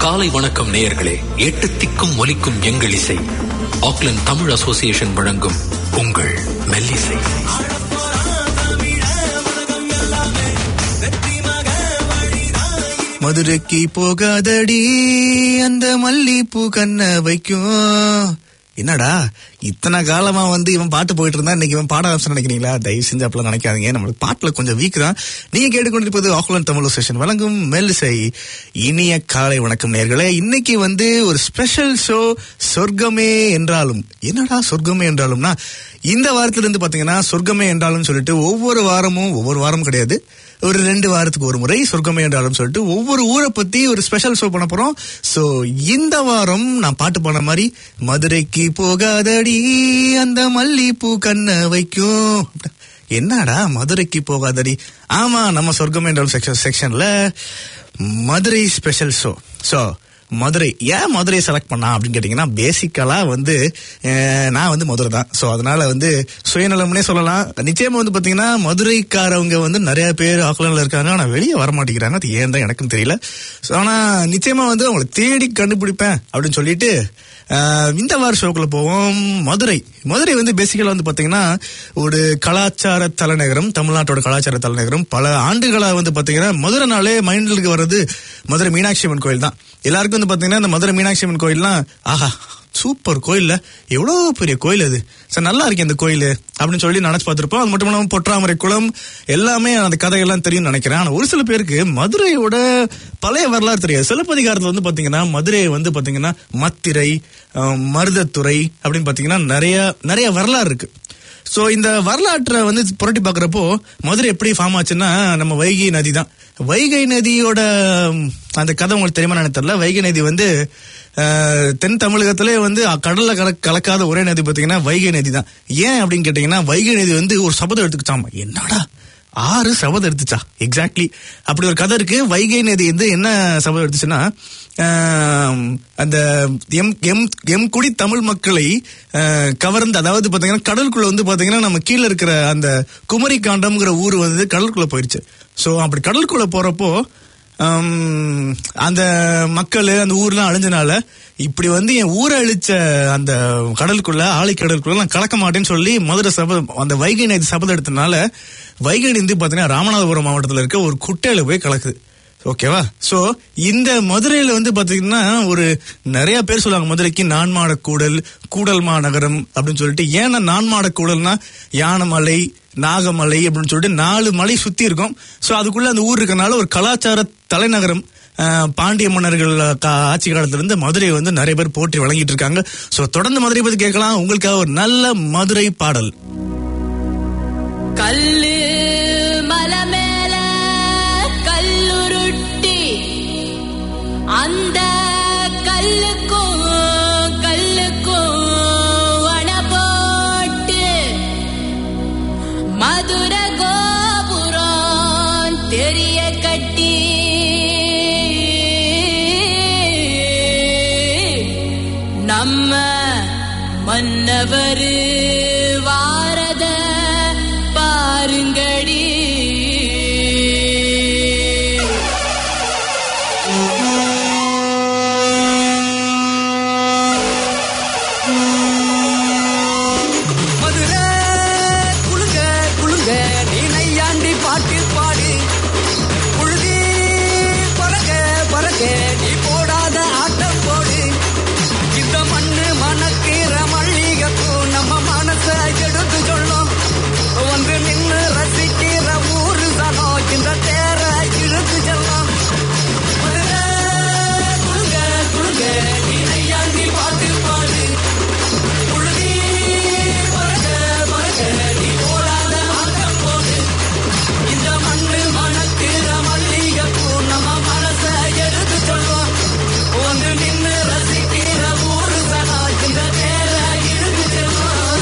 காலை வணக்கம் நேயர்களே எட்டு திக்கும் ஒலிக்கும் எங்கள் இசை ஆக்லண்ட் தமிழ் அசோசியேஷன் வழங்கும் உங்கள் மெல்லிசை மதுரைக்கு போகாதடி அந்த மல்லிப்பூ கண்ண வைக்கும் என்னடா இத்தனை காலமா வந்து இவன் பாட்டு போயிட்டு இருந்தா இன்னைக்கு இவன் பாட ஆரம்பிச்சு நினைக்கிறீங்களா தயவு செஞ்சு அப்பெல்லாம் நினைக்காதீங்க நம்மளுக்கு பாட்டுல கொஞ்சம் வீக் தான் நீங்க கேட்டுக்கொண்டிருப்பது ஆக்லாந்து தமிழ் ஸ்டேஷன் வழங்கும் மெல்லிசை இனிய காலை வணக்கம் நேர்களே இன்னைக்கு வந்து ஒரு ஸ்பெஷல் ஷோ சொர்க்கமே என்றாலும் என்னடா சொர்க்கமே என்றாலும்னா இந்த வாரத்துல இருந்து பாத்தீங்கன்னா சொர்க்கமே என்றாலும் சொல்லிட்டு ஒவ்வொரு வாரமும் ஒவ்வொரு வாரம் கிடையாது ஒரு ரெண்டு வாரத்துக்கு ஒரு முறை சொர்க்கமே என்றாலும் சொல்லிட்டு ஒவ்வொரு ஊரை பத்தி ஒரு ஸ்பெஷல் ஷோ பண்ண போறோம் சோ இந்த வாரம் நான் பாட்டு பண்ண மாதிரி மதுரைக்கு போகாதடி அந்த மல்லிப்பூ கண்ண வைக்கும் என்னடா மதுரைக்கு போகாதடி ஆமா நம்ம சொர்க்கம் என்றாலும் செக்ஷன் செக்ஷன்ல Madurai special show so Madurai ஏன் மதுரையை செலக்ட் பண்ணா அப்படின்னு கேட்டீங்கன்னா பேசிக்கலா வந்து அஹ், நான் வந்து மதுரை தான் ஸோ அதனால வந்து சுயநலம்னே சொல்லலாம் நிச்சயமா வந்து பாத்தீங்கன்னா மதுரைக்காரவங்க வந்து நிறைய பேர் ஆக்லாண்ட்ல இருக்காங்க ஆனா வெளியே வர மாட்டேங்கிறாங்க அது ஏன் தான் எனக்கும் தெரியல ஸோ ஆனா நிச்சயமா வந்து அவங்களை தேடி கண்டுபிடிப்பேன் அப்படின்னு சொல்லிட்டு அஹ், இந்த வார ஷோக்குள்ள போவோம் மதுரை மதுரை வந்து பேசிக்கலா வந்து பாத்தீங்கன்னா ஒரு கலாச்சார தலைநகரம் தமிழ்நாட்டோட கலாச்சார தலைநகரம் பல ஆண்டுகளா வந்து பாத்தீங்கன்னா மதுரைனாலே மைண்டுக்கு வர்றது மதுரை மீனாட்சி அம்மன் கோயில் தான் எல்லாருக்கும் வந்து பாத்தீங்கன்னா இந்த மதுரை மீனாட்சி அம்மன் கோயில்லாம் ஆஹா சூப்பர் கோயில்ல எவ்வளவு பெரிய கோயில் அது சார் நல்லா இருக்கு இந்த கோயில் அப்படின்னு சொல்லி நினைச்சு பார்த்திருப்போம் அது மட்டும் இல்லாம பொற்றாமரை குளம் எல்லாமே அந்த கதையெல்லாம் தெரியும்னு நினைக்கிறேன் ஆனா ஒரு சில பேருக்கு மதுரையோட பழைய வரலாறு தெரியாது சிலப்பதிகாரத்துல வந்து பாத்தீங்கன்னா மதுரை வந்து பாத்தீங்கன்னா மத்திரை அஹ், மருதத்துறை அப்படின்னு பாத்தீங்கன்னா நிறைய நிறைய வரலாறு இருக்கு சோ இந்த வரலாற்றை வந்து புரட்டி பார்க்கறப்போ மதுரை எப்படி ஃபார்ம் ஆச்சுன்னா நம்ம வைகை நதி தான் வைகை நதியோட ம், அந்த கதை உங்களுக்கு தெரியுமா எனக்கு தெரியல வைகை நதி வந்து அஹ், தென் தமிழகத்திலே வந்து அ- கடல்ல கல கலக்காத ஒரே நதி பாத்தீங்கன்னா வைகை நதி தான் ஏன் அப்படின்னு கேட்டீங்கன்னா வைகை நதி வந்து ஒரு சபதம் எடுத்துக்கிச்சாமா என்னடா ஆறு சபதம் எடுத்துச்சா எக்ஸாக்ட்லி அப்படி ஒரு கதை இருக்கு வைகை நதி வந்து என்ன சபதம் எடுத்துச்சுன்னா ஆம், அந்த எம் எம் எம் குடி தமிழ் மக்களை அஹ், கவர்ந்து அதாவது பாத்தீங்கன்னா கடலுக்குள்ள வந்து பாத்தீங்கன்னா நம்ம கீழே இருக்கிற அந்த குமரி காண்டம்ங்கிற ஊர் வந்து கடலுக்குள்ள போயிருச்சு சோ அப்படி கடலுக்குள்ள போறப்போ ஆம், அந்த மக்கள் அந்த ஊர்லாம் அழிஞ்சனால இப்படி வந்து என் ஊரை அழிச்ச அந்த கடலுக்குள்ள ஆழிக்கடலுக்குள்ள நான் கலக்க மாட்டேன்னு சொல்லி மதுரை சபதம் அந்த வைகை நதி சபதம் எடுத்தனால வைகை நதி பாத்தீங்கன்னா ராமநாதபுரம் மாவட்டத்துல இருக்க ஒரு குட்டையில போய் கலக்குது ஓகேவா சோ இந்த மதுரையில வந்து பாத்தீங்கன்னா ஒரு நிறைய பேர் சொல்லுவாங்க மதுரைக்கு நான்மாட கூடல் கூடல் மாநகரம் அப்படின்னு சொல்லிட்டு ஏன்னா நான்மாட கூடல்னா யானமலை நாகமலை அப்படின்னு சொல்லிட்டு நாலு மலை சுத்தி இருக்கும் சோ அதுக்குள்ள அந்த ஊர் இருக்கனால ஒரு கலாச்சார தலைநகரம் அஹ், பாண்டிய மன்னர்கள் கா- ஆட்சி காலத்துல இருந்து மதுரை வந்து நிறைய பேர் போற்றி வழங்கிட்டு இருக்காங்க சோ தொடர்ந்து மதுரை பத்தி கேட்கலாம் உங்களுக்காக ஒரு நல்ல மதுரை பாடல் கல்லு மலை மேல கல்லுருட்டி அந்த கல்லுக்கும் கல்லுக்கும் வன போட்டு மதுர கோபுரம் தெரிய கட்டி நம்ம மன்னவர் வாரத பாருங்கடி மதுரை குளுங்க குளுங்க நீ நையாண்டி பாட்டு பாடு புழுதி பறக்க பறக்க நீ போடாத ஆட்டம் போடு இந்த மண்ணு மணக்கிற மல்லிகைப்பூ நம்ம மனச எடுத்து சொல்லும் வந்து நின்னு ரசிக்கிற ஊரு சனம் இந்த தேர இழுத்து செல்லும் மதுரை குளுங்க குளுங்க நீ நையாண்டி பாட்டு பாடு புழுதி பறக்க பறக்க நீ போடாத ஆட்டம் போடு இந்த மண்ணு மணக்கிற மல்லிகைப்பூ நம்ம மனச எடுத்து சொல்லுவோம் வந்து நின்னு ரசிக்கிற ஊரு சனா இந்த தேர இழுத்து செல்வோம்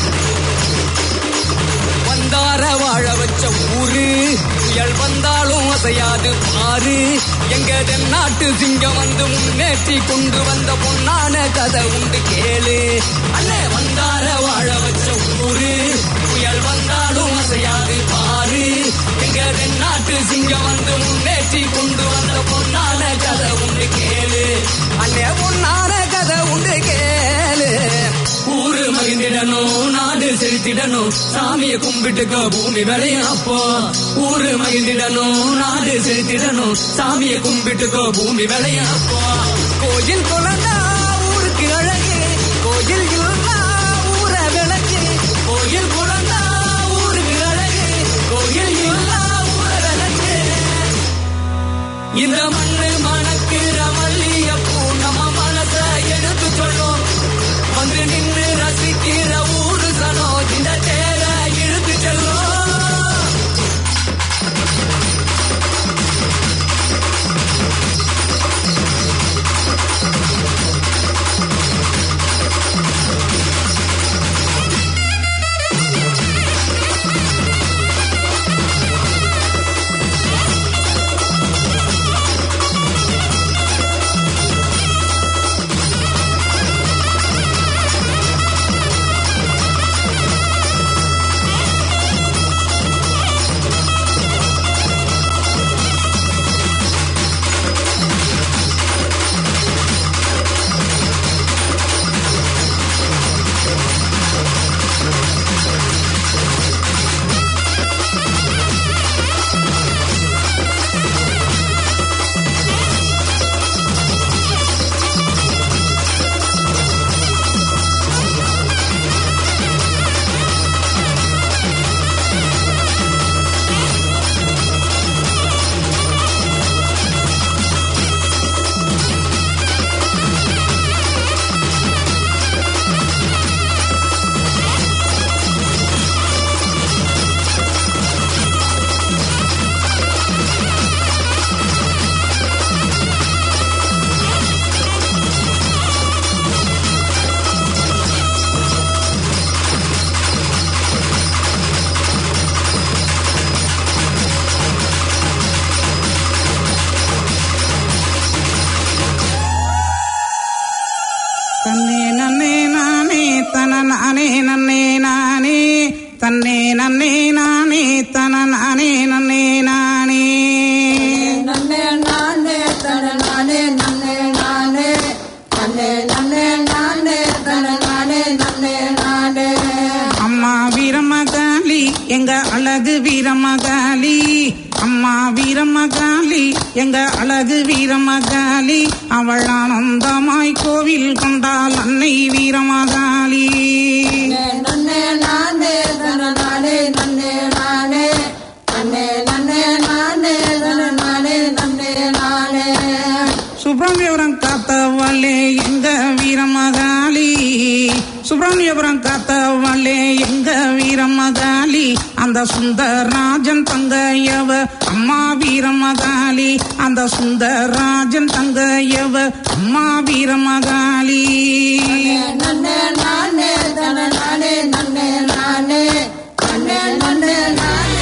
வந்தார வாழ வச்ச ஊரு புயல் வந்தாலும் அசையாது பாரு எங்க தென்னாட்டு சிங்கம் வந்து முன்னேற்றி கொண்டு வந்த பொன்னான கதை உண்டு கேளு அண்ணே வந்தார வாழ வச்ச ஊரு புயல் வந்தாலும் அசையாது பாரு எங்க தென்னாட்டு சிங்கம் வந்து முன்னேற்றி கொண்டு வந்த பொன்னான கதை உண்டு கேளு அண்ணே பொன்னான கதை உண்டு கேளு ஊரு மகிழ்ந்திடணும் நாடு செழித்திடணும் சாமியை கும்பிட்டுக்க பூமி விளையும் அப்போ ஊரு மகிழ்ந்திடணும் நாடு செழித்திடணும் சாமியை கும்பிட்டுக்க பூமி விளையும் அப்போ கோயில் குழந்தா ஊருக்கு அழகு கோயில் இல்லா ஊர விளக்கு கோயில் குழந்தா ஊருக்கு அழகு கோயில் இல்லா ஊர விளக்கு இந்த மண்ணு மணக்கிற மல்லியப்பூ நம்ம மனச எடுத்து சொல்லும் வந்து நின்று ரசிக்கிற ஊரு சனம் இந்த தேர இழுத்து செல்லும் தன்னே நன்னே நானே தன நானே நன்னே நானே தன்னே நன்னே நானே தன நானே நன்னே நானே நன்னே நானே தன நானே நன்னே நானே நன்னே நன்னே நானே தன நானே நன்னே நானே அம்மா வீரமகாளி எங்க அழகு வீரமகாளி அம்மா வீரமகாளி எங்க அழகு வீரமகாளி அவள் ஆனந்தமாய் கோவில் கொண்டாள் அன்னை வீரமகாளி நன்னே நானே தன நானே நன்னே நானே நன்னே நன்னே நானே தன நானே நன்னே நானே சுப்பிரமணியபுரம் காத்தவளே எங்க வீரமகாளி சுப்பிரமணியபுரம் காத்தவளே எங்க வீரமகாளி அந்த சுந்தரராஜன் தங்கையவ அம்மா வீரமகாளி அந்த சுந்தரராஜன் தங்கையவ அம்மா வீரமகாளி நன்னே நானே தன நானே நன்னே நானே நன்னே நன்னே நானே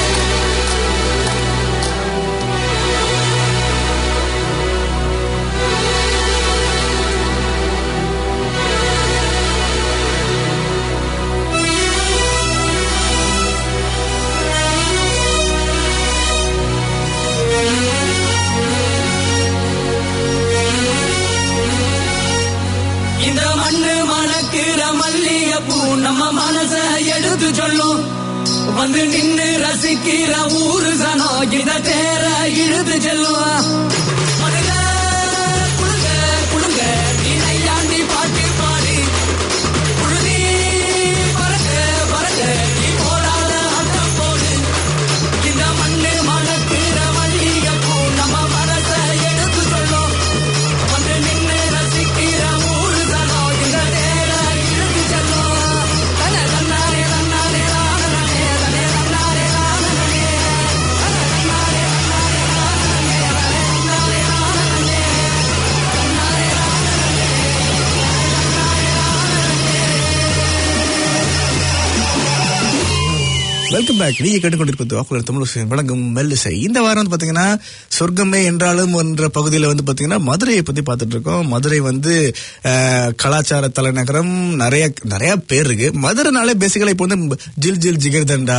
இந்த மண்ணு மணக்கிற மல்லிகைப்பூ நம்ம மனச எடுத்து சொல்லும் வந்து நின்னு ரசிக்கிற ஊரு சனம் இத தேர இழுத்து செல்லும் மதுர, குளுங்க, குளுங்க, நீ நையாண்டி பாட்டு பாடு புழுதி பறக்க, பறக்க, நீ போராட ஆட்டம் போடு. இந்த மண்ணு மணக்கிற மல்லிகைப்பூ நம்ம மனச எடுத்து சொல்லும் வந்து நின்னு ரசிக்கிற ஊரு சனம் இந்த தேர இழுத்து செல்லும் தன தன்னாரே தன்னாரே தானே தனே தன்னாரே தானே தன தன்னாரே தன்னாரே தானே வெல்கம் பேக் நீங்க கேட்டுக்கொண்டிருப்பது ஆக்குலர் தமிழ் விஷயம் வழங்கும் மெல்லிசை இந்த வாரம் வந்து பாத்தீங்கன்னா சொர்க்கமே என்றாலும் என்ற பகுதியில வந்து பாத்தீங்கன்னா மதுரையை பத்தி பார்த்துட்டு இருக்கோம் மதுரை வந்து அஹ், கலாச்சார தலைநகரம் நிறைய நிறைய பேர் இருக்கு மதுரைனாலே பேசிக்கலா இப்போ வந்து ஜில் ஜில் ஜிகர்தண்டா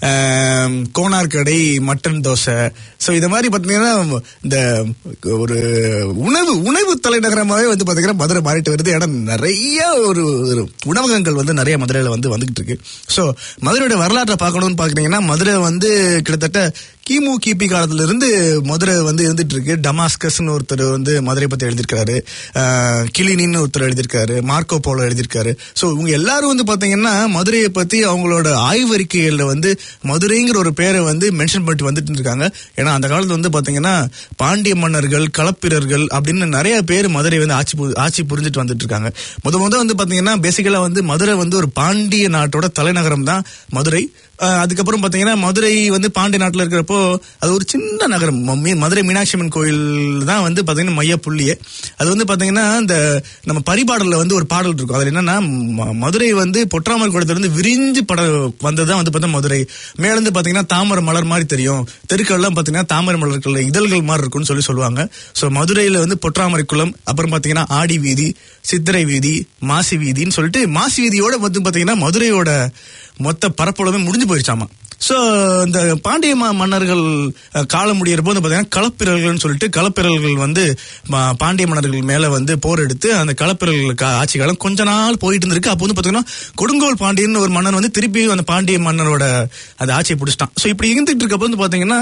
அஹ், கோனார் கடை மட்டன் தோசை ஸோ இது மாதிரி பாத்தீங்கன்னா இந்த ஒரு உணவு உணவு தலைநகரமாவே வந்து பாத்தீங்கன்னா மதுரை மாறிட்டு வருது ஏன்னா நிறைய ஒரு ஒரு உணவகங்கள் வந்து நிறைய மதுரையில வந்து வந்துகிட்டு இருக்கு ஸோ மதுரையோட வரலாற்றை பார்க்கணும்னு பாக்குறீங்கன்னா மதுரை வந்து கிட்டத்தட்ட கிமு கிபி காலத்துல இருந்து மதுரை வந்து இருந்துட்டு இருக்கு டமாஸ்கஸ்னு ஒருத்தர் வந்து மதுரை பத்தி எழுதியிருக்காரு அஹ், கிளினின்னு ஒருத்தர் எழுதியிருக்காரு மார்க்கோ போலோ எழுதியிருக்காரு ஸோ இவங்க எல்லாரும் வந்து பாத்தீங்கன்னா மதுரையை பத்தி அவங்களோட ஆய்வறிக்கைகள்ல வந்து மதுரைங்கிற ஒரு பேரை வந்து மென்ஷன் பண்ணிட்டு வந்துட்டு இருக்காங்க ஏன்னா அந்த காலத்துல வந்து பாத்தீங்கன்னா பாண்டிய மன்னர்கள் களப்பிரர்கள் அப்படின்னு நிறைய பேர் மதுரை வந்து ஆட்சி பு- ஆட்சி புரிஞ்சுட்டு வந்துட்டு இருக்காங்க முத முத வந்து பாத்தீங்கன்னா பேசிக்கலா வந்து மதுரை வந்து ஒரு பாண்டிய நாட்டோட தலைநகரம் தான் மதுரை அஹ் அதுக்கப்புறம் பாத்தீங்கன்னா மதுரை வந்து பாண்டிய நாட்டுல இருக்கிறப்போ அது ஒரு சின்ன நகரம் ம- மீ- மதுரை மீனாட்சி அம்மன் கோயில் தான் வந்து பாத்தீங்கன்னா மைய புள்ளியே அது வந்து பாத்தீங்கன்னா இந்த நம்ம பரிபாடல்ல வந்து ஒரு பாடல் இருக்கும் அதுல என்னன்னா ம- மதுரை வந்து பொற்றாமர் குளத்துல இருந்து விரிஞ்சு பட வந்ததுதான் வந்து பார்த்தா மதுரை மேல இருந்து பாத்தீங்கன்னா தாமரை மலர் மாதிரி தெரியும் தெருக்கள்லாம் பாத்தீங்கன்னா தாமரை மலர்கள் இதழ்கள் மாதிரி இருக்கும்னு சொல்லி சொல்லுவாங்க சோ மதுரையில வந்து பொற்றாமரை குளம் அப்புறம் பாத்தீங்கன்னா ஆடி வீதி சித்திரை வீதி மாசி வீதின்னு சொல்லிட்டு மாசி வீதியோட வந்து பாத்தீங்கன்னா மதுரையோட மொத்த பரப்பளவே முடிஞ்சு போயிருச்சாமா சோ இந்த பாண்டிய ம- மன்னர்கள் அஹ், காலம் முடியிற போது பாத்தீங்கன்னா களப்பிரல்கள்னு சொல்லிட்டு களப்பிரல்கள் வந்து ம- பாண்டிய மன்னர்கள் மேல வந்து போர் எடுத்து அந்த களப்பிரல்கள் கா- ஆட்சி காலம் கொஞ்ச நாள் போயிட்டு இருந்திருக்கு அப்போ வந்து பாத்தீங்கன்னா கொடுங்கோல் பாண்டியன் ஒரு மன்னன் வந்து திருப்பி அந்த பாண்டிய மன்னரோட அந்த ஆட்சியை பிடிச்சிட்டான் சோ இப்படி இருந்துட்டு இருக்கப்போ வந்து பாத்தீங்கன்னா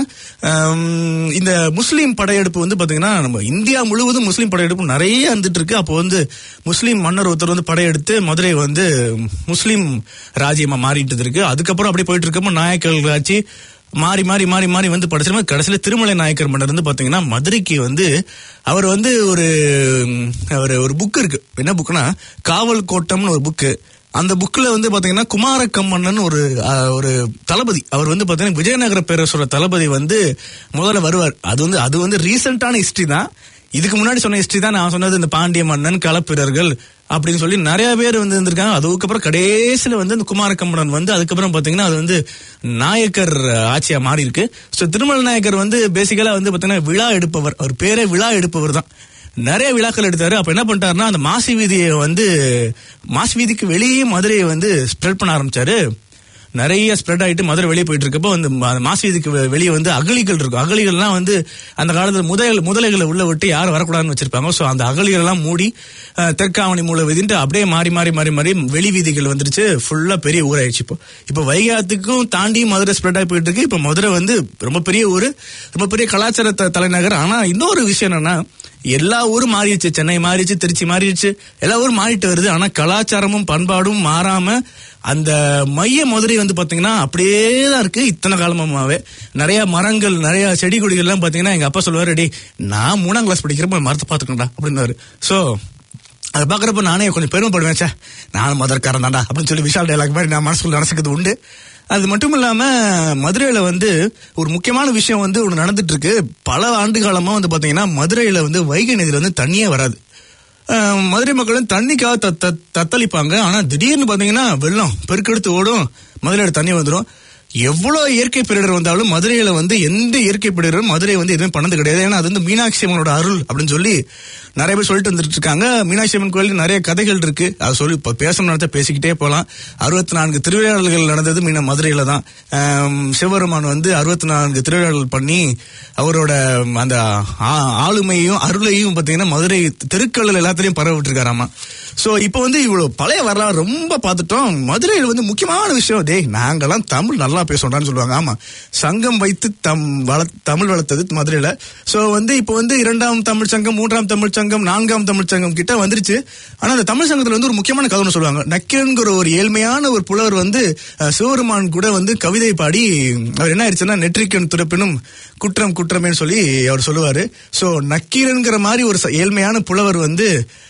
ஆம், இந்த முஸ்லீம் படையெடுப்பு வந்து பாத்தீங்கன்னா நம்ம இந்தியா முழுவதும் முஸ்லீம் படையெடுப்பு நிறைய இருந்துட்டு இருக்கு அப்போ வந்து முஸ்லீம் மன்னர் ஒருத்தர் வந்து படையெடுத்து மதுரை வந்து முஸ்லீம் ராஜ்யமா மாறிட்டு இருக்கு அதுக்கப்புறம் அப்படியே போயிட்டு இருக்கப்போ நாயக்கர்கள் ஆட்சி மாறி மாறி மாறி மாறி வந்து படிச்சிருமா கடைசியில திருமலை நாயக்கர் மன்னர் வந்து பாத்தீங்கன்னா மதுரைக்கு வந்து அவர் வந்து ஒரு ம், ஒரு ஒரு புக் இருக்கு என்ன புக்னா காவல் கோட்டம்னு ஒரு புக்கு அந்த புக்ல வந்து பாத்தீங்கன்னா குமார கம்மன்னன் ஒரு அஹ், ஒரு தளபதி அவர் வந்து பாத்தீங்கன்னா விஜயநகர பேரரசோட தளபதி வந்து முதல்ல வருவார் அது வந்து அது வந்து ரீசெண்டான ஹிஸ்டரி தான் இதுக்கு முன்னாடி சொன்ன ஹிஸ்டரி தான் நான் சொன்னது இந்த பாண்டிய மன்னன் களப்பிரர்கள் அப்படின்னு சொல்லி நிறைய பேர் வந்து இருந்திருக்காங்க அதுக்கப்புறம் கடைசியில வந்து இந்த குமார கம்மனன் வந்து அதுக்கப்புறம் பாத்தீங்கன்னா அது வந்து நாயக்கர் ஆட்சியா மாறி இருக்கு ஸோ திருமல் நாயக்கர் வந்து பேசிக்கலா வந்து பாத்தீங்கன்னா விழா எடுப்பவர் அவர் பேரே விழா எடுப்பவர் தான் நிறைய விழாக்கள் எடுத்தாரு அப்ப என்ன பண்ணிட்டாருன்னா அந்த மாசி வீதியை வந்து மாசி வீதிக்கு வெளியே மதுரையை வந்து ஸ்ப்ரெட் பண்ண ஆரம்பிச்சாரு நிறைய ஸ்ப்ரெட் ஆயிட்டு மதுரை வெளியே போயிட்டு இருக்கப்போ அந்த ம- மாசி வீதிக்கு வெ- வெளியே வந்து அகழிகள் இருக்கும் அகழிகள்லாம் வந்து அந்த காலத்துல முதல் முதலைகளை உள்ள விட்டு யாரும் வரக்கூடாதுன்னு வச்சிருப்பாங்க ஸோ அந்த அகழிகள் எல்லாம் மூடி அஹ், தெற்காவணி மூல வீதின்ட்டு அப்படியே மாறி மாறி மாறி மாறி வெளி வீதிகள் வந்துருச்சு ஃபுல்லா பெரிய ஊராயிடுச்சு இப்போ இப்போ வைகாத்துக்கும் தாண்டி மதுரை ஸ்ப்ரெட் ஆகி போயிட்டு இருக்கு இப்போ மதுரை வந்து ரொம்ப பெரிய ஊர் ரொம்ப பெரிய கலாச்சார த- தலைநகர் ஆனா இன்னொரு விஷயம் என்னன்னா எல்லா ஊரும் மாறிடுச்சு சென்னை மாறிடுச்சு திருச்சி மாறிடுச்சு எல்லா ஊரும் மாறிட்டு வருது ஆனா கலாச்சாரமும் பண்பாடும் மாறாம அந்த மைய மதுரை வந்து பாத்தீங்கன்னா அப்படியே தான் இருக்கு இத்தனை காலமாவே நிறைய மரங்கள் நிறைய செடி கொடிகள் எல்லாம் பாத்தீங்கன்னா எங்க அப்பா சொல்லுவாரு டேய் நான் மூணாம் கிளாஸ் படிக்கிறப்ப மரத்தை பாத்துக்கணும்டா அப்படின்னாரு சோ அதை பாக்குறப்ப நானே கொஞ்சம் பெருமைப்படுவேன் ச்சே நானும் மதுரக்காரன் தான்டா அப்படின்னு சொல்லி விஷால் டைலாக் மாதிரி நான் மனசுக்குள்ள நினைச்சுக்கிறது உண்டு அது மட்டும் இல்லாம மதுரையில வந்து ஒரு முக்கியமான விஷயம் வந்து ஒன்று நடந்துட்டு இருக்கு பல ஆண்டு காலமா வந்து பாத்தீங்கன்னா மதுரையில வந்து வைகை நதியில வந்து தண்ணியே வராது அஹ், மதுரை மக்களும் தண்ணிக்காக த- த- தத்தளிப்பாங்க ஆனா திடீர்னு பாத்தீங்கன்னா வெள்ளம் பெருக்கெடுத்து ஓடும் மதுரையில தண்ணி வந்துடும் எவ்வளவு இயற்கை பேரிடர் வந்தாலும் மதுரையில வந்து எந்த இயற்கை பேரிடரும் மதுரை வந்து எதுவும் பண்ணது கிடையாது ஏன்னா அது வந்து மீனாட்சி அம்மனோட அருள் அப்படின்னு சொல்லி நிறைய பேர் சொல்லிட்டு வந்துட்டு இருக்காங்க மீனாட்சி அம்மன் கோயில் நிறைய கதைகள் இருக்கு அது சொல்லி இப்ப பேசணும் நடத்த பேசிக்கிட்டே போலாம் அறுபத்தி நான்கு திருவிழாக்கள் நடந்தது மீன மதுரையில தான் ஆம், சிவபெருமான் வந்து அறுபத்தி நான்கு திருவிழாக்கள் பண்ணி அவரோட அந்த ஆ- ஆளுமையும் அருளையும் பாத்தீங்கன்னா மதுரை தெருக்கள் எல்லாத்துலயும் பரவ விட்டுருக்காராமா சோ இப்போ வந்து இவ்வளவு பழைய வரலாறு ரொம்ப பார்த்துட்டோம் மதுரையில் வந்து முக்கியமான விஷயம் டேய் நாங்கெல்லாம் தமிழ் நல்லா பேசுறோம்னு சொல்லுவாங்க ஆமா சங்கம் வைத்து தம் வள தமிழ் வளர்த்தது மதுரையில சோ வந்து இப்போ வந்து இரண்டாம் தமிழ் சங்கம் மூன்றாம் தமிழ் சங்கம் நான்காம் தமிழ் சங்கம் கிட்ட வந்துருச்சு ஆனா அந்த தமிழ் சங்கத்துல வந்து ஒரு முக்கியமான கதை ஒண்ணு சொல்லுவாங்க நக்கன்கிற ஒரு ஏழ்மையான ஒரு புலவர் வந்து அஹ், சிவபெருமான் கூட வந்து கவிதை பாடி அவர் என்ன ஆயிடுச்சுன்னா நெற்றிக்கண் துறப்பினும் குற்றம் குற்றமேன்னு சொல்லி அவர் சொல்லுவாரு சோ நக்கீரன்கிற மாதிரி ஒரு ச- ஏழ்மையான புலவர் வந்து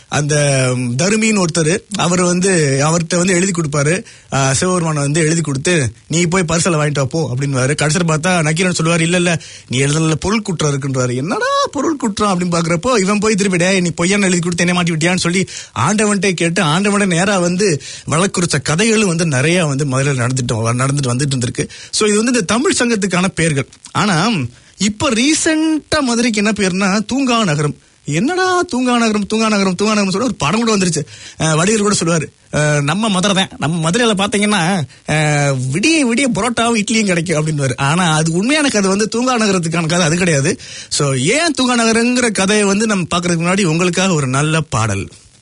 அந்த ம், தருமின்னு ஒருத்தர் அவர் வந்து அவர்கிட்ட வந்து எழுதி கொடுப்பாரு ஆஹ், சிவபெருமான் வந்து எழுதி கொடுத்து நீ போய் பரிசலை வாங்கிட்டு வா போ அப்படின்னு கடைசியில் பார்த்தா நக்கீரன் சொல்லுவார் இல்ல இல்ல நீ எழுதல பொருள் குற்றம் இருக்குன்றாரு என்னடா பொருள் குற்றம் அப்படின்னு பாக்குறப்போ இவன் போய் திருப்பி டேய் நீ பொய்யான எழுதி கொடுத்து என்ன மாட்டி விட்டியான்னு சொல்லி ஆண்டவன்ட்டே கேட்டு ஆண்டவன் நேரா வந்து வழக்குறிச்ச கதைகளும் வந்து நிறைய வந்து முதல்ல நடந்துட்டு நடந்துட்டு வந்துட்டு இருந்திருக்கு சோ இது வந்து இந்த தமிழ் சங்கத்துக்கான பெயர்கள் ஆனா இப்ப ரீசெண்டா மதுரைக்கு என்ன பேர்னா தூங்கா நகரம் என்னடா தூங்கா நகரம் தூங்கா நகரம் தூங்கா நகரம் சொல்ல ஒரு படம் கூட வந்துருச்சு அஹ் வடிவேல் கூட சொல்லுவாரு அஹ் நம்ம மதுரை தான் நம்ம மதுரையில பாத்தீங்கன்னா அஹ் விடிய விடிய பரோட்டாவும் இட்லியும் கிடைக்கும் அப்படின்னு ஆனா அது உண்மையான கதை வந்து தூங்கா நகரத்துக்கான கதை அது கிடையாது சோ ஏன் தூங்கா நகரங்கிற கதையை வந்து நம்ம பாக்குறதுக்கு முன்னாடி உங்களுக்காக ஒரு நல்ல பாடல்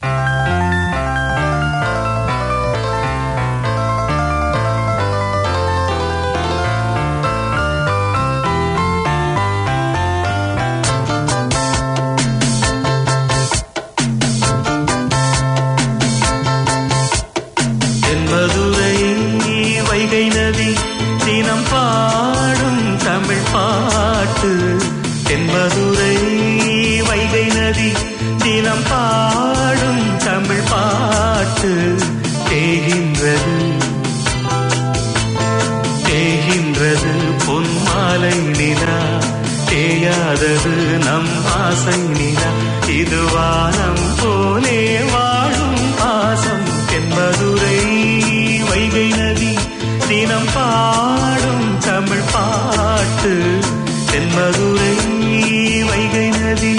தென்மதுரை வைகை நதி தினம் பாடும் தமிழ் பாட்டு தென்மதுரை வைகை நதி தினம் பாடும் தமிழ் பாட்டு தேகின்றது தேகின்றது பொன்மாலை நிலா தேயாதது நம் ஆசை நிலா இது வானம் போலே வாழும் பாசம் தென்மதுரை வைகை நதி தினம் பாடும் தமிழ் பாட்டு தென்மதுரை வைகை நதி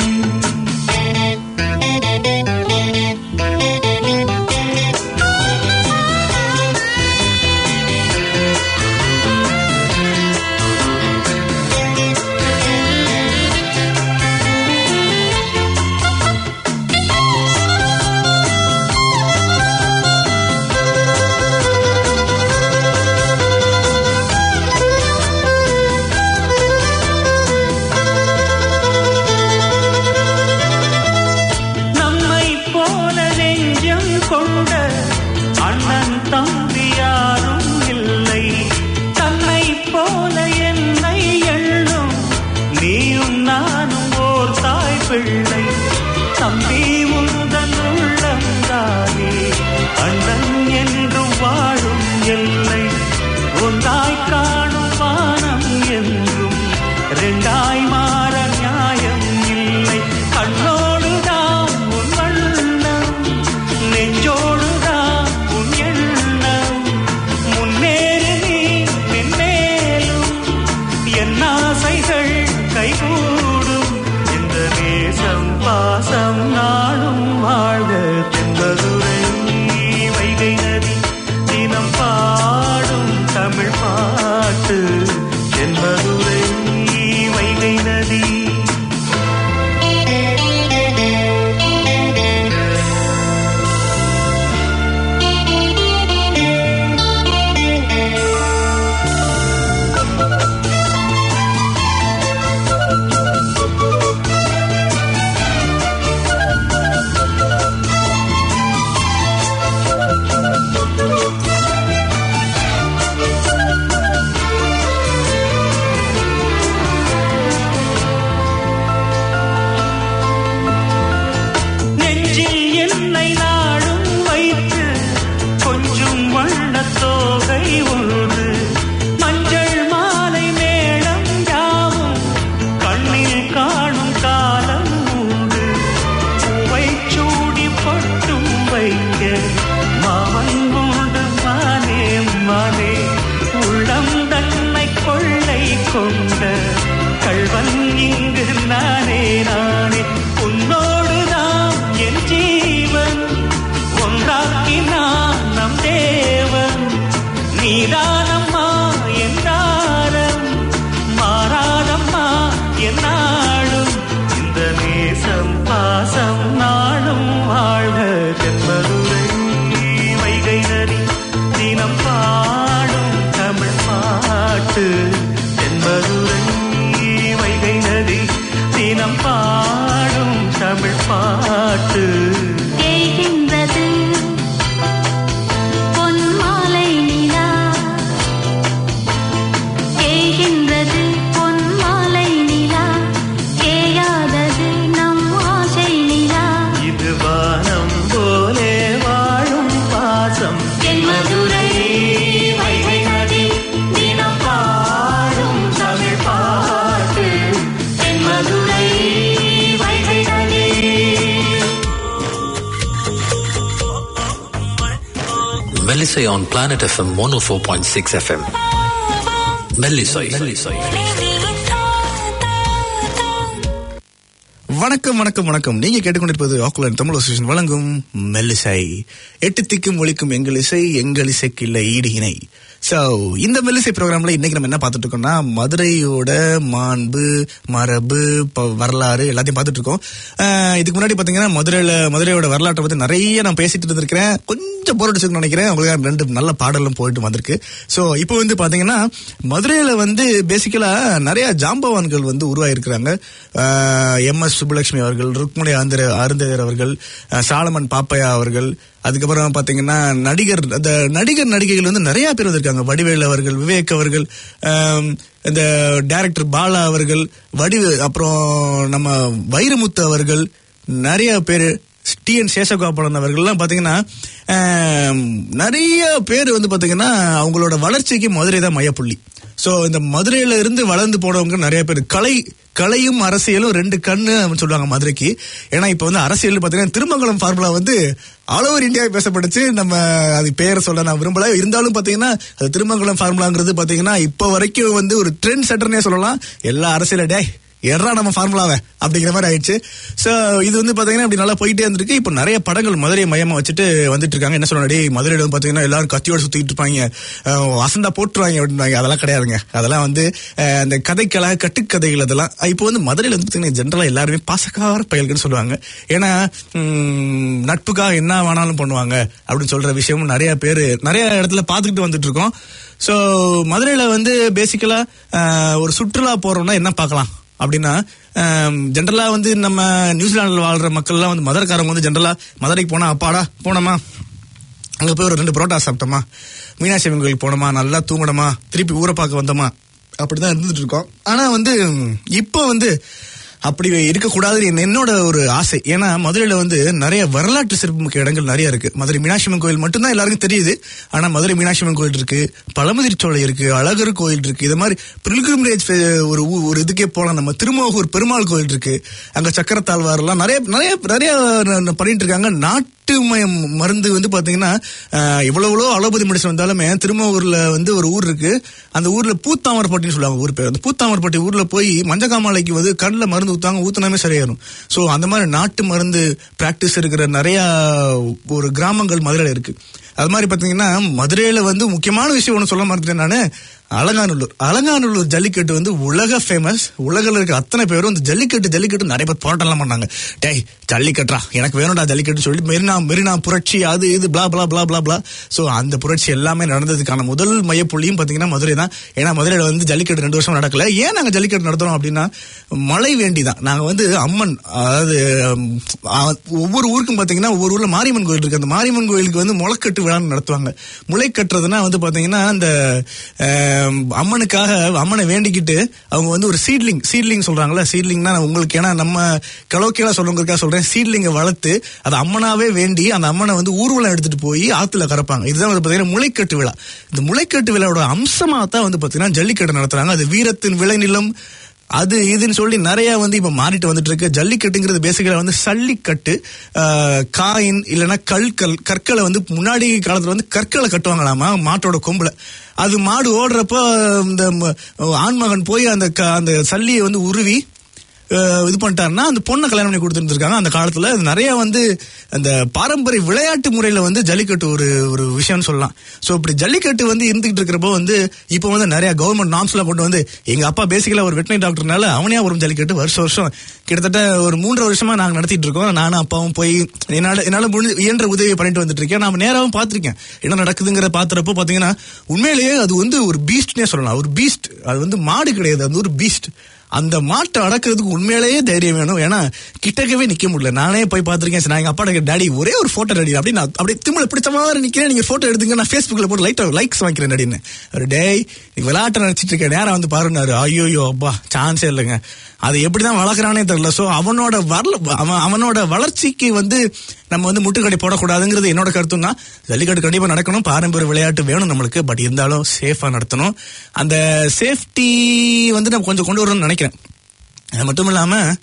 நம்மை போல நெஞ்சம் கொண்ட அண்ணன் தம்பி யாரும் இல்லை தன்னை போல என்னை எண்ணும் நீயும் நானும் ஓர் தாய் பிள்ளை தம்பி உந்தன் உள்ளந்தானே அண்ணன் என்றும் வாழும் எல்லை ஒன்றாய் காணும் வானம் என்றும் ரெண்டாய் மாற நியாயம் இல்லை கண்ணோடுதான் உன் வண்ணம் நெஞ்சோடுதான் உன் எண்ணம் முன்னேறு நீ மென்மேலும் என் ஆசைகள் கைகூடும் இந்த நேசம் பாசம் நாடும் வாழ்க தென்பதுரை வைகை நதி தினம் பாடும் தமிழ் பாட்டு தென்பதுரை வைகை நதி நெஞ்சில் என்னை நாடும் வைத்து கொஞ்சம் வண்ணத்தோகை ஒன்று மஞ்சள் மாலை மேளம் யாவும் கண்ணில் காணும் காலம் உண்டு பூவை சூடி பொட்டும் வைக்க மாமன் உண்டு மானே மானே உள்ளம் தன்னை கொள்ளை கொண்ட கள்வன் இங்கு நானே நானே உன்னோடுதான் என் ஜீவன் ஒன்றாக்கினான் நம் தேவன் நீதானம்மா என்றாரம் மாறாதம்மா என்னாலும் இந்த நேசம் பாசம் நாளும் வாழ்க தென்பதுரை வைகை நதி தினம் பாடும் தமிழ் பாட்டு தென்பதுரை வைகை நதி Melisay on Planet FM 104.6 FM. Melisay. Melisay. வணக்கம் வணக்கம் வணக்கம் நீங்க கேட்டுக்கொண்டிருப்பது ஆக்குலன் தமிழ் அசோசியேஷன் வழங்கும் மெல்லிசை எட்டு திக்கும் ஒழிக்கும் எங்கள் இசை எங்கள் இசைக்கு இல்லை ஈடு இணை சோ இந்த மெல்லிசை ப்ரோக்ராம்ல இன்னைக்கு நம்ம என்ன பார்த்துட்டு இருக்கோம்னா மதுரையோட மாண்பு மரபு ப- வரலாறு எல்லாத்தையும் பார்த்துட்டு இருக்கோம் ஆஹ் இதுக்கு முன்னாடி பாத்தீங்கன்னா மதுரையில மதுரையோட வரலாற்றை பத்தி நிறைய நான் பேசிட்டு இருந்திருக்கிறேன் கொஞ்சம் போர் அடிச்சுன்னு நினைக்கிறேன் உங்களுக்கு ரெண்டு நல்ல பாடலும் போயிட்டு வந்திருக்கு சோ இப்போ வந்து பாத்தீங்கன்னா மதுரையில வந்து பேசிக்கலா நிறைய ஜாம்பவான்கள் வந்து உருவாயிருக்கிறாங்க எம் எஸ் சுப்புலட்சுமி அவர்கள் ருக்மணி ஆந்திர அருந்ததர் அவர்கள் அஹ், சாலமன் பாப்பையா அவர்கள் அதுக்கப்புறம் பாத்தீங்கன்னா நடிகர் அந்த நடிகர் நடிகைகள் வந்து நிறைய பேர் வந்திருக்காங்க வடிவேல் அவர்கள் விவேக் அவர்கள் ஆம், இந்த டைரக்டர் பாலா அவர்கள் வடிவு அப்புறம் நம்ம வைரமுத்து அவர்கள் நிறைய பேர் டி என் சேஷகோபாலன் அவர்கள்லாம் பாத்தீங்கன்னா ஆம், நிறைய பேர் வந்து பாத்தீங்கன்னா அவங்களோட வளர்ச்சிக்கு மதுரை தான் மையப்புள்ளி சோ இந்த மதுரையில இருந்து வளர்ந்து போனவங்க நிறைய பேர் கலை கலையும் அரசியலும் ரெண்டு கண்ணு அப்படின்னு சொல்லுவாங்க மதுரைக்கு ஏன்னா இப்ப வந்து அரசியல் பாத்தீங்கன்னா திருமங்கலம் ஃபார்முலா வந்து ஆல் ஓவர் இந்தியா பேசப்பட்டுச்சு நம்ம அது பேரை சொல்ல நான் விரும்பல இருந்தாலும் பாத்தீங்கன்னா அது திருமங்கலம் ஃபார்முலாங்கிறது பாத்தீங்கன்னா இப்ப வரைக்கும் வந்து ஒரு ட்ரெண்ட் செட்டர்னே சொல்லலாம் எல்லா அரசியல டே எறா நம்ம ஃபார்முலாவை அப்படிங்கிற மாதிரி ஆயிடுச்சு சோ இது வந்து பாத்தீங்கன்னா இப்படி நல்லா போயிட்டே இருந்திருக்கு இப்போ நிறைய படங்கள் மதுரையை மையமா வச்சுட்டு வந்துட்டு இருக்காங்க என்ன சொல்லணும் டேய் மதுரையில வந்து பாத்தீங்கன்னா எல்லாரும் கத்தியோட சுத்திட்டு இருப்பாங்க அஹ் அசந்தா போட்டுருவாங்க அப்படின்வாங்க அதெல்லாம் கிடையாதுங்க அதெல்லாம் வந்து அஹ், அந்த கதைக்கள கட்டுக்கதைகள் அதெல்லாம் இப்போ வந்து மதுரையில வந்து பாத்தீங்கன்னா ஜென்ரலா எல்லாருமே பாசக்கார பயல்கள்னு சொல்லுவாங்க ஏன்னா ம், நட்புக்காக என்ன வேணாலும் பண்ணுவாங்க அப்படின்னு சொல்ற விஷயமும் நிறைய பேர் நிறைய இடத்துல பார்த்துக்கிட்டு வந்துட்டு இருக்கோம் ஸோ மதுரையில வந்து பேசிக்கலா ஒரு சுற்றுலா போறோம்னா என்ன பார்க்கலாம் அப்படின்னா ஜென்ரலா வந்து நம்ம நியூசிலாந்துல வாழ்ற மக்கள்லாம் வந்து மதுரைக்காரங்க வந்து ஜென்ரலா மதுரைக்கு போனா அப்பாடா போனோமா அங்க போய் ஒரு ரெண்டு புரோட்டா சாப்பிட்டோமா மீனாட்சி அம்மன் கோயிலுக்கு போனோமா நல்லா தூங்கணுமா திருப்பி ஊரை பார்க்க வந்தோமா அப்படிதான் இருந்துட்டு இருக்கோம் ஆனா வந்து இப்போ வந்து அப்படி இருக்கக்கூடாதுன்னு என்ன- என்னோட ஒரு ஆசை ஏன்னா மதுரையில வந்து நிறைய வரலாற்று சிறப்புமிக்க இடங்கள் நிறைய இருக்கு மதுரை மீனாட்சி அம்மன் கோயில் மட்டும்தான் எல்லாருக்கும் தெரியுது ஆனா மதுரை மீனாட்சி அம்மன் கோயில் இருக்கு பழமுதிர்ச்சோலை இருக்கு அழகர் கோயில் இருக்கு இது மாதிரி பில்கிரிமேஜ் ஒரு ஊ- ஒரு இதுக்கே போலாம் நம்ம திருமோகூர் பெருமாள் கோயில் இருக்கு அங்க சக்கரத்தாழ்வாரெல்லாம் நிறைய நிறைய நிறைய ந- பண்ணிட்டு இருக்காங்க நாட்டு மயம் மருந்து வந்து பாத்தீங்கன்னா அஹ், எவ்வளவோ அலோபதி மெடிசன் வந்தாலுமே திருமூர்ல வந்து ஒரு ஊர் இருக்கு அந்த ஊர்ல பூத்தாமரப்பட்டின்னு சொல்லுவாங்க ஊர் பேர் அந்த பூத்தாமரப்பட்டி ஊர்ல போய் மஞ்சக்காமாலைக்கு வந்து கண்ணில் மருந்து ஊத்தாங்க ஊத்துனாமே சரியாயிரும் சோ அந்த மாதிரி நாட்டு மருந்து பிராக்டிஸ் இருக்கிற நிறைய ஒரு கிராமங்கள் மதுரையில இருக்கு அது மாதிரி பாத்தீங்கன்னா மதுரையில வந்து முக்கியமான விஷயம் ஒன்று சொல்ல மறந்துட்டேன் நானு அலங்காநல்லூர் அலங்காநல்லூர் ஜல்லிக்கட்டு வந்து உலக ஃபேமஸ் உலகில் இருக்க அத்தனை பேரும் இந்த ஜல்லிக்கட்டு ஜல்லிக்கட்டு நிறைய பேர் போராட்டம்லாம் பண்ணாங்க டேய் ஜல்லிக்கட்டுறா எனக்கு வேணும்டா ஜல்லிக்கட்டு சொல்லி மெரினா மெரினா புரட்சி அது இது blah blah blah blah blah so அந்த புரட்சி எல்லாமே நடந்ததுக்கான முதல் மையப்புள்ளியும் பார்த்தீங்கன்னா மதுரை தான் ஏன்னா மதுரையில் வந்து ஜல்லிக்கட்டு ரெண்டு வருஷம் நடக்கல ஏன் நாங்கள் ஜல்லிக்கட்டு நடத்துறோம் அப்படின்னா மழை வேண்டி தான் நாங்கள் வந்து அம்மன் அதாவது உம், அ- ஒவ்வொரு ஊருக்கும் பார்த்தீங்கன்னா ஒவ்வொரு ஊரில் மாரியம்மன் கோயில் இருக்கு அந்த மாரியம்மன் கோயிலுக்கு வந்து முளைக்கட்டு விழான்னு நடத்துவாங்க முளை கட்டுறதுனா வந்து பார்த்தீங்கன்னா அந்த ஆம், அம்மனுக்காக அம்மனை வேண்டிக்கிட்டு அவங்க வந்து ஒரு சீட்லிங் சீட்லிங் சொல்றாங்கல்ல சீட்லிங்னா உங்களுக்கு ஏன்னா நம்ம கலோக்கியலா சொல்றவங்களுக்காக சொல்றேன் சீட்லிங்கை வளர்த்து அதை அம்மனாவே வேண்டி அந்த அம்மனை வந்து ஊர்வலம் எடுத்துட்டு போய் ஆத்துல கறப்பாங்க இதுதான் வந்து பாத்தீங்கன்னா முளைக்கட்டு விழா இந்த முளைக்கட்டு விழாவோட அம்சமா தான் வந்து பாத்தீங்கன்னா ஜல்லிக்கட்டு நடத்துறாங்க அது வீரத்தின் விளைநிலம் அது இதுன்னு சொல்லி நிறைய வந்து இப்ப மாறிட்டு வந்துட்டு இருக்கு ஜல்லிக்கட்டுங்கிறது பேசிக்கலா வந்து சல்லிக்கட்டு ஆஹ், காயின் இல்லைன்னா கற்கள் கற்களை வந்து முன்னாடி காலத்துல வந்து கற்களை கட்டுவாங்களாமா மாட்டோட கொம்புல அது மாடு ஓடுறப்போ இந்த ம- ஆண்மகன் போய் அந்த க- அந்த சல்லியை வந்து உருவி அஹ், இது பண்ணிட்டாருன்னா அந்த பொண்ணை கல்யாணம் பண்ணி கொடுத்துருந்துருக்காங்க அந்த காலத்துல அது நிறைய வந்து அந்த பாரம்பரிய விளையாட்டு முறையில வந்து ஜல்லிக்கட்டு ஒரு ஒரு விஷயம்னு சொல்லலாம் சோ இப்படி ஜல்லிக்கட்டு வந்து இருந்துகிட்டு இருக்கிறப்போ வந்து இப்போ வந்து நிறைய கவர்மெண்ட் நார்ம்ஸ் எல்லாம் கொண்டு வந்து எங்க அப்பா பேசிக்கலா ஒரு வெட்டினரி டாக்டர்னால அவனே ஒரு ஜல்லிக்கட்டு வருஷம் வருஷம் கிட்டத்தட்ட ஒரு மூன்றரை வருஷமா நாங்க நடத்திட்டு இருக்கோம் நானும் அப்பாவும் போய் என்னால என்னால முடிஞ்ச இயன்ற உதவி பண்ணிட்டு வந்துட்டு இருக்கேன் நான் நேராவும் பார்த்திருக்கேன் என்ன நடக்குதுங்கிற பாத்துறப்போ பாத்தீங்கன்னா உண்மையிலேயே அது வந்து ஒரு பீஸ்ட்னே சொல்லலாம் ஒரு பீஸ்ட் அது வந்து மாடு கிடையாது அது ஒரு பீஸ்ட் அந்த மாட்டை அடக்கிறதுக்கு உண்மையிலேயே தைரியம் வேணும் ஏன்னா கிட்டக்கவே நிக்க முடியல நானே போய் பார்த்திருக்கேன் சரி, நான் எங்க அப்பா டாடி ஒரே ஒரு போட்டோ ரெடி அப்படி நான் அப்படியே திமிழ பிடிச்ச மாதிரி நிக்கிறேன் நீங்க போட்டோ எடுத்துங்க நான் ஃபேஸ்புக்ல போட்டு லைட் லைக்ஸ் வாங்கிக்கிறேன் அப்படின்னு ஒரு டேய் நீ விளையாட்டை நினைச்சிட்டு இருக்க நேரம் வந்து பாருனாரு ஐயோயோ அப்பா சான்ஸே இல்லைங்க அது எப்படிதான் வளர்க்குறானே தெரியல சோ அவனோட வரல அவன் அவனோட வளர்ச்சிக்கு வந்து நம்ம வந்து முட்டுக்கடை போடக்கூடாதுங்கிறது என்னோட கருத்தும் தான் ஜல்லிக்கட்டு கண்டிப்பா நடக்கணும் பாரம்பரிய விளையாட்டு வேணும் நம்மளுக்கு பட் இருந்தாலும் சேஃபா நடத்தணும் அந்த சேஃப்டி வந்து நம்ம கொஞ்சம் கொண்டு வரணும்னு நினைக்கிறேன் அது மட்டும் இல்லாம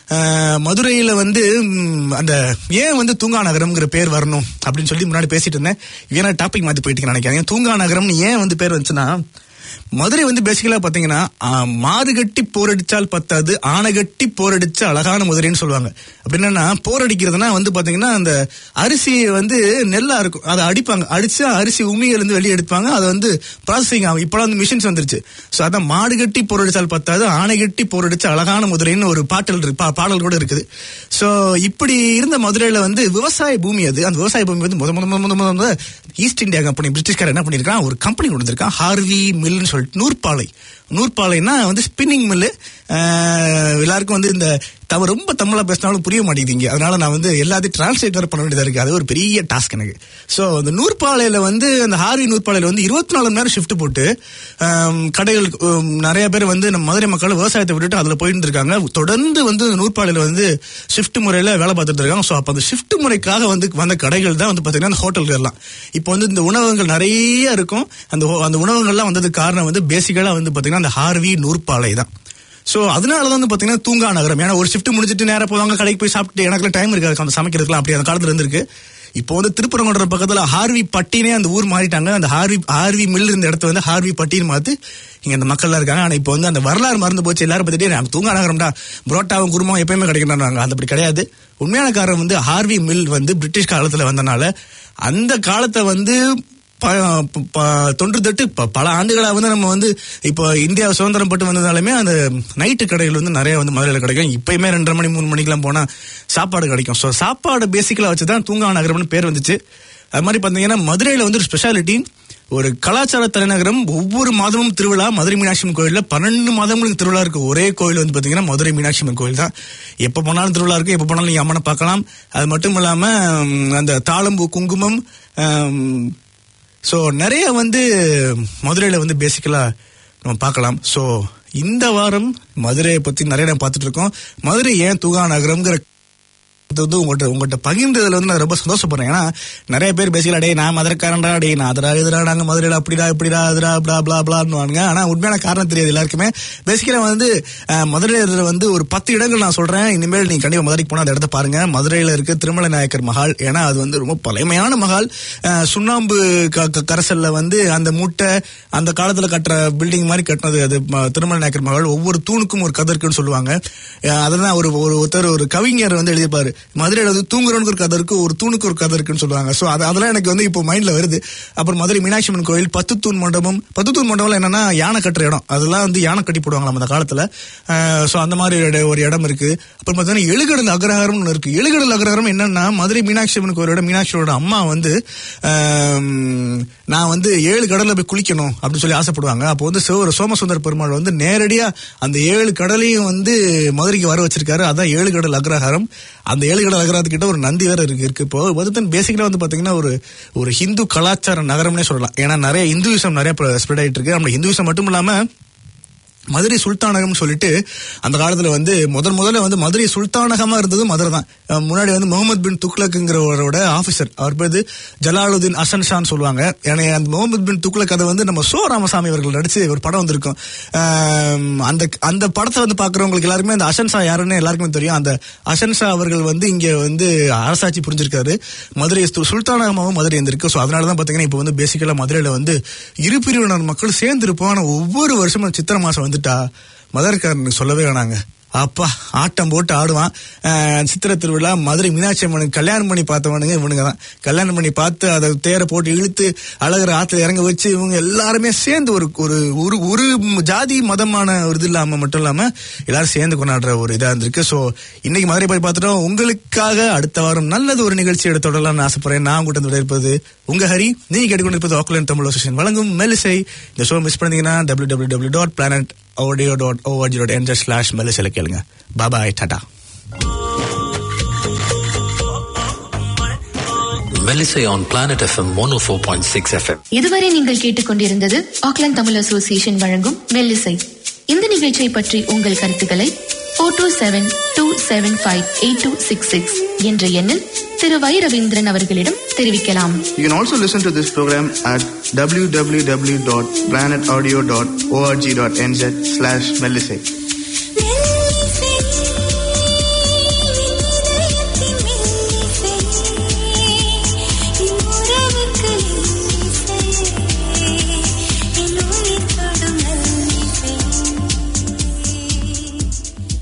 அஹ், மதுரையில வந்து ம், அந்த ஏன் வந்து தூங்கா நகரம்ங்கிற பேர் வரணும் அப்படின்னு சொல்லி முன்னாடி பேசிட்டு இருந்தேன் ஏன்னா டாபிக் மாத்தி போயிட்டு நினைக்கிறேன் தூங்கா நகரம்னு ஏன் வந்து பேர் வந்துச்சுன்னா மதுரை வந்து பேசிக்கலா பாத்தீங்கன்னா ஆ, மாடு கட்டி போரடிச்சால் பத்தாது ஆனை கட்டி போரடிச்ச அழகான மதுரைன்னு சொல்லுவாங்க அப்படின்னா போர் அடிக்கிறதுனா வந்து பாத்தீங்கன்னா அந்த அரிசி வந்து நெல்லா இருக்கும் அதை அடிப்பாங்க அடிச்சா அரிசி உமியில இருந்து வெளியே எடுப்பாங்க அதை வந்து ப்ராசஸிங் ஆகும் இப்பெல்லாம் வந்து மிஷின்ஸ் வந்துருச்சு ஸோ அதான் மாடு கட்டி போரடிச்சால் பத்தாது ஆனை கட்டி போரடிச்ச அழகான மதுரைன்னு ஒரு பாட்டல் இருக்கு பா- பாடல் கூட இருக்குது ஸோ இப்படி இருந்த மதுரையில வந்து விவசாய பூமி அது அந்த விவசாய பூமி வந்து முத முத முத முத முத ஈஸ்ட் இந்தியா கம்பெனி பிரிட்டிஷ்காரர் என்ன பண்ணிருக்கான் ஒரு கம்பெனி கொண்டு வந்திருக்கான் ஹார்வி மில்னு சொல்லிட்டு நூற்பாலை நூற்பாலைன்னா வந்து ஸ்பின்னிங் மில்லு எல்லாருக்கும் வந்து இந்த தவ ரொம்ப தமிழா பேசினாலும் புரிய மாட்டேங்குதுங்க அதனால நான் வந்து எல்லாத்தையும் டிரான்ஸ்லேட் வேற பண்ண வேண்டியதா இருக்கு அது ஒரு பெரிய டாஸ்க் எனக்கு ஸோ அந்த நூற்பாலையில வந்து அந்த ஹார்வி நூற்பாலையில வந்து இருபத்தி நாலு மணி நேரம் ஷிஃப்ட் போட்டு ஆம், கடைகள் உம், நிறைய பேர் வந்து நம்ம மதுரை மக்கள் விவசாயத்தை விட்டுட்டு அதுல போயிட்டு இருக்காங்க தொடர்ந்து வந்து நூற்பாலையில வந்து ஷிஃப்ட் முறையில வேலை பார்த்துட்டு இருக்காங்க ஸோ அப்போ அந்த ஷிஃப்ட் முறைக்காக வந்து வந்த கடைகள் தான் வந்து பாத்தீங்கன்னா அந்த ஹோட்டல்கள் எல்லாம் இப்போ வந்து இந்த உணவகங்கள் நிறைய இருக்கும் அந்த ஹோ- அந்த உணவகங்கள்லாம் வந்ததுக்கு காரணம் வந்து பேசிக்கலா வந்து பாத்தீங்கன்னா அந்த ஹார்வி நூற்பாலை தான் சோ அதனால தான் வந்து பாத்தீங்கன்னா தூங்கா நகரம் ஏன்னா ஒரு ஷிஃப்ட் முடிஞ்சிட்டு நேரா போவாங்க கடைக்கு போய் சாப்பிட்டு எனக்கு டைம் இருக்காது அந்த சமைக்கிறதுக்குலாம் அப்படி அந்த காலத்துல இருந்திருக்கு இப்போ வந்து திருப்பரங்குன்ற பக்கத்துல ஹார்வி பட்டினே அந்த ஊர் மாறிட்டாங்க அந்த ஹார்வி ஹார்வி மில் இருந்த இடத்த வந்து ஹார்வி பட்டின்னு மாத்து இங்க அந்த மக்கள்லாம் இருக்காங்க ஆனா இப்போ வந்து அந்த வரலாறு மறந்து போச்சு எல்லாரும் பத்திட்டே நம்ம தூங்கா நகரம்டா புரோட்டாவும் குருமாவும் எப்பயுமே கிடைக்கிறாங்க அது அப்படி கிடையாது உண்மையான காரணம் வந்து ஹார்வி மில் வந்து பிரிட்டிஷ் காலத்துல வந்தனால அந்த காலத்தை வந்து ப- ப- ப- தொன்று தொட்டு ப- பல ஆண்டுகளா வந்து நம்ம வந்து இப்போ இந்தியா சுதந்திரம் பட்டு வந்ததாலுமே அந்த நைட்டு கடைகள் வந்து நிறைய வந்து மதுரையில் கிடைக்கும் இப்பயுமே ரெண்டரை மணி மூணு மணிக்கெல்லாம் போனா சாப்பாடு கிடைக்கும் ஸோ சாப்பாடு பேசிக்கலா வச்சு தான் தூங்கா நகரம்னு பேர் வந்துச்சு அது மாதிரி பார்த்தீங்கன்னா மதுரையில் வந்து ஒரு ஸ்பெஷாலிட்டி ஒரு கலாச்சார தலைநகரம் ஒவ்வொரு மாதமும் திருவிழா மதுரை மீனாட்சி அம்மன் கோயில்ல பன்னெண்டு மாதங்களுக்கு திருவிழா இருக்கு ஒரே கோயில் வந்து பாத்தீங்கன்னா மதுரை மீனாட்சி அம்மன் கோயில் தான் எப்ப போனாலும் திருவிழா இருக்கு எப்ப போனாலும் நீங்க அம்மனை பார்க்கலாம் அது மட்டும் இல்லாம உம், அந்த தாளம்பூ குங்குமம் ஸோ நிறைய வந்து மதுரையில் வந்து பேசிக்கலாக நம்ம பார்க்கலாம் ஸோ இந்த வாரம் மதுரையை பற்றி நிறைய நம்ம பார்த்துட்டு இருக்கோம் மதுரை ஏன் தூகா நகரம்ங்கிற இது வந்து உங்கள்கிட்ட உங்கள்கிட்ட பகிர்ந்ததுல வந்து நான் ரொம்ப சந்தோஷப்படுறேன் ஏன்னா நிறைய பேர் பேசிக்கல டேய் நான் மதுரைக்காரன்டா டேய் நான் அதரா எதிரா நாங்க மதுரையில அப்படிடா இப்படிடா அதுடா பிளா பிளா பிளான்னு ஆனா உண்மையான காரணம் தெரியாது எல்லாருக்குமே பேசிக்கலா வந்து அஹ், மதுரையில வந்து ஒரு பத்து இடங்கள் நான் சொல்றேன் இனிமேல் நீங்க கண்டிப்பா மதுரைக்கு போனா அந்த இடத்த பாருங்க மதுரையில இருக்க திருமலை நாயக்கர் மஹால் ஏன்னா அது வந்து ரொம்ப பழமையான மஹால் அஹ், சுண்ணாம்பு க- க- கரைசல்ல வந்து அந்த மூட்டை அந்த காலத்துல கட்டுற பில்டிங் மாதிரி கட்டினது அது ம- திருமலை நாயக்கர் மஹால் ஒவ்வொரு தூணுக்கும் ஒரு கதை இருக்குன்னு சொல்லுவாங்க அஹ், அதெல்லாம் ஒரு ஒரு ஒருத்தர் ஒரு கவிஞர் வந்து எழுதியிருப்பாரு மதுரையில வந்து தூங்குறவனுக்கு ஒரு கதை இருக்கு ஒரு தூணுக்கு ஒரு கதை இருக்குன்னு சொல்லுவாங்க சோ அது அதெல்லாம் எனக்கு வந்து இப்போ மைண்ட்ல வருது அப்புறம் மதுரை மீனாட்சி அம்மன் கோயில் பத்து தூண் மண்டபம் பத்து தூண் மண்டபம் என்னன்னா யானை கட்டுற இடம் அதெல்லாம் வந்து யானை கட்டி போடுவாங்களாம் அந்த காலத்துல சோ அந்த மாதிரி ஒரு இட- ஒரு இடம் இருக்கு அப்புறம் பார்த்தீங்கன்னா எழுகடல் அக்ரஹாரம் ஒன்று இருக்கு எழுகடல் அக்ரஹாரம் என்னன்னா மதுரை மீனாட்சி அம்மன் கோயிலோட மீனாட்சியோட அம்மா வந்து ஆம், நான் வந்து ஏழு கடல்ல போய் குளிக்கணும் அப்படின்னு சொல்லி ஆசைப்படுவாங்க அப்போ வந்து சிவ சோமசுந்தர பெருமாள் வந்து நேரடியா அந்த ஏழு கடலையும் வந்து மதுரைக்கு வர வச்சிருக்காரு அதான் ஏழு கடல் அக்ரஹாரம் அந்த ஏழு கடல் அக்ரஹாரத்துக்கிட்ட ஒரு நந்தி வேற இருக்கு இருக்கு இப்போ வந்து பேசிக்கலா வந்து பாத்தீங்கன்னா ஒரு ஒரு ஹிந்து கலாச்சார நகரம்னே சொல்லலாம் ஏன்னா நிறைய இந்துவிசம் நிறைய ஸ்ப்ரெட் ஆயிட்டு இருக்கு நம்ம இந்துவிசம் மட்டும் இல்லாம மதுரை சுல்தானகம்னு சொல்லிட்டு அந்த காலத்துல வந்து முதல் முதல்ல வந்து மதுரை சுல்தானகமா இருந்தது மதுரை தான் அஹ் முன்னாடி வந்து முகமது பின் துக்ளக்குங்கிறவரோட ஆபீசர் அவர் பேரு ஜலாலுதீன் அசன் ஷான்னு சொல்லுவாங்க ஏன்னா அந்த முகமது பின் துக்ளக் கதை வந்து நம்ம சோ ராமசாமி அவர்கள் நடிச்சு ஒரு படம் வந்திருக்கும் அஹ் அந்த அந்த படத்தை வந்து பாக்குறவங்களுக்கு எல்லாருமே அந்த அசன் ஷா யாருன்னு எல்லாருக்குமே தெரியும் அந்த அசன் ஷா அவர்கள் வந்து இங்க வந்து அரசாட்சி புரிஞ்சிருக்காரு மதுரை சு- சுல்தானகமாவும் மதுரை இருந்திருக்கு ஸோ அதனால தான் பாத்தீங்கன்னா இப்போ வந்து பேசிக்கலா மதுரையில வந்து இரு பிரிவினர் மக்கள் சேர்ந்து இருப்போம் ஆனா ஒவ்வொரு வருஷமும் சித்திரை மாசம் வந்துட்டா மதுரைக்காரனுக்கு சொல்லவே வேணாங்க அப்பா ஆட்டம் போட்டு ஆடுவான் அஹ் சித்திரை திருவிழா மதுரை மீனாட்சி அம்மனுக்கு கல்யாணம் பண்ணி பார்த்தவனுங்க இவனுங்க தான் கல்யாணம் பண்ணி பார்த்து அதை தேரை போட்டு இழுத்து அழகர் ஆத்துல இறங்க வச்சு இவங்க எல்லாருமே சேர்ந்து ஒரு ஒரு ஒரு ஒரு ஜாதி மதமான ஒரு இது இல்லாம மட்டும் இல்லாம எல்லாரும் சேர்ந்து கொண்டாடுற ஒரு இதா இருந்திருக்கு ஸோ இன்னைக்கு மதுரை போய் பார்த்துட்டோம் உங்களுக்காக அடுத்த வாரம் நல்லது ஒரு நிகழ்ச்சி எடுத்து தொடரலாம்னு ஆசைப்படுறேன் நான் உங்கள்கிட்ட இருப்பது உங்க ஹரி நீங்க கேட்டுக்கொண்டிருப்பது ஆக்லாண்ட் தமிழ் அசோசியேஷன் வழங்கும் மெலிசை இந்த ஷோ மிஸ் பண்ணீங்கன்னா W W W dot planet audio dot ORG dot என்ஜர் ஸ்லாஷ் மெலிசைல கேளுங்க bye bye Tata Melissa on Planet FM 104.6 FM. இதுவரை நீங்கள் கேட்டுக்கொண்டிருந்தது ஆக்லாந்து தமிழ் அசோசியேஷன் வழங்கும் மெல்லிசை இந்த நிகழ்ச்சியை பற்றி உங்கள் கருத்துக்களை four two seven two seven five eight two six six என்ற எண்ணில் திரு வை ரவீந்திரன் அவர்களிடம் தெரிவிக்கலாம் You can also listen to this program at www.planetaudio.org.nz slash Melisate.